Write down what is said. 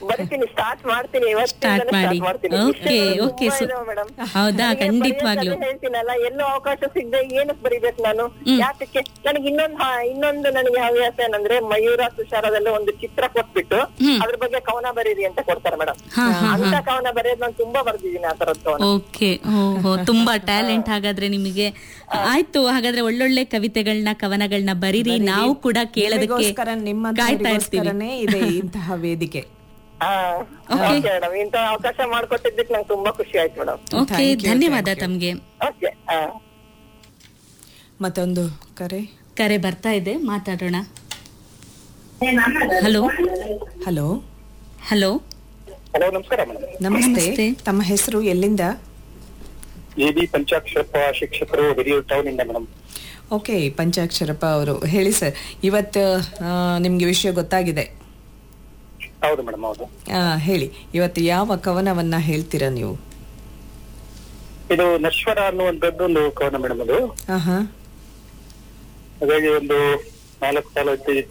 ಬರಿತೀನಿ ಸ್ಟಾರ್ಟ್ ಮಾಡ್ತೀನಿ ಇವತ್ತಿಂದನೇ Start ಮಾಡಿ. start ಮಾಡ್ತೀನಿ Okay, ವಿಷಯಗಳು okay, ತುಂಬಾ so- ಇದಾವೆ madam. ಹೌದಾ? ನನಗೆ ಖಂಡಿತ್ವಾಗ್ಲೂ. ಬರೆಯೋದನ್ನ ಹೇಳ್ತೀನಲ್ಲ ಎಲ್ಲೋ ಅವಕಾಶ ಸಿಗದೆ ಏನಕ್ಕೆ ಬರಿಬೇಕು ನಾನು ಯಾತಕ್ಕೆ ನನಗೆ ಇನ್ನೊಂದು ಹಾ- ಇನ್ನೊಂದು ನನಗೆ ಹವ್ಯಾಸ ಏನಂದ್ರೆ ಮಯೂರ ತುಷಾರದಲ್ಲಿ ಒಂದು ಚಿತ್ರ ಕೊಟ್ಬಿಟ್ಟು ಅದ್ರ ಬಗ್ಗೆ ಕವನ ಬರೀರಿ ಅಂತ ಕೊಡ್ತಾರೆ ಮೇಡಮ್ ಹಾ, ಅಂತ ಕವನ ಬರೆಯೋದು ನಾನು ತುಂಬಾ ಬರ್ದಿದ್ದೀನಿ ಆ ತರದ್ ಕವನ ಓಕೆ ಓಹೋ ತುಂಬಾ ಟ್ಯಾಲೆಂಟ್ ಹಾಗಾದ್ರೆ ನಿಮಗೆ ಆಯ್ತು ಹಾಗಾದ್ರೆ ಒಳ್ಳೊಳ್ಳೆ ಕವಿತೆಗಳನ್ನ ಕವನಗಳನ್ನ ಬರೀರಿ ನಾವು ಕೂಡ ಕೇಳೋದಕ್ಕೆ ನಿಮಗೋಸ್ಕರ ಕಾಯ್ತಾ ಇರ್ತೀವಿ ನಿಮ್ಮಂತವರಿಗೋಸ್ಕರನೇ ಇದೆ ಇಂತಹ ವೇದಿಕೆ ಹಾ ಓಕೆ ಮೇಡಮ್ ಇಂತ ಅವಕಾಶ ಮಾಡ್ಕೊಟ್ಟಿದ್ದಕ್ಕೆ ನಂಗೆ ತುಂಬಾ ಖುಷಿ ಆಯ್ತು ಮೇಡಮ್ ಓಕೆ ಧನ್ಯವಾದ ತಮ್ಗೆ ಓಕೆ ಹಾ ಮತ್ತೊಂದು ಕರೆ ಕರೆ ಬರ್ತಾ ಇದೆ ಮಾತಾಡೋಣ ಹಲೋ ಹಲೋ ಹಲೋ ಹಲೋ ನಮಸ್ಕಾರ ಮೇಡಮ್ ನಮಸ್ತೆ ನಮಸ್ತೆ. ತಮ್ಮ ಹೆಸರು ಎಲ್ಲಿಂದ ಎ ಬಿ ಪಂಚಾಕ್ಷರಪ್ಪ ಶಿಕ್ಷಕರು ಹಿರಿಯೂರು ಟೌನ್ ಇಂದ ಮೇಡಮ್ ಓಕೆ ಪಂಚಾಕ್ಷರಪ್ಪ ಅವರು ಹೇಳಿ ಸರ್ ಇವತ್ತು ಆ, ನಿಮ್ಗೆ ವಿಷಯ ಗೊತ್ತಾಗಿದೆ ಹೌದು ಮೇಡಮ್ ಹೌದು ಆ, ಹೇಳಿ ಇವತ್ತು ಯಾವ ಕವನವನ್ನ ಹೇಳ್ತೀರಾ ನೀವು ಇದು ನಶ್ವರ ಅನ್ನುವಂಥದ್ದು ಒಂದು ಕವನ ಮೇಡಮ್ ಅದು ಆಹಾ ಹಾಗಾಗಿ ಒಂದು ನಾಲ್ಕು ಸಾಲ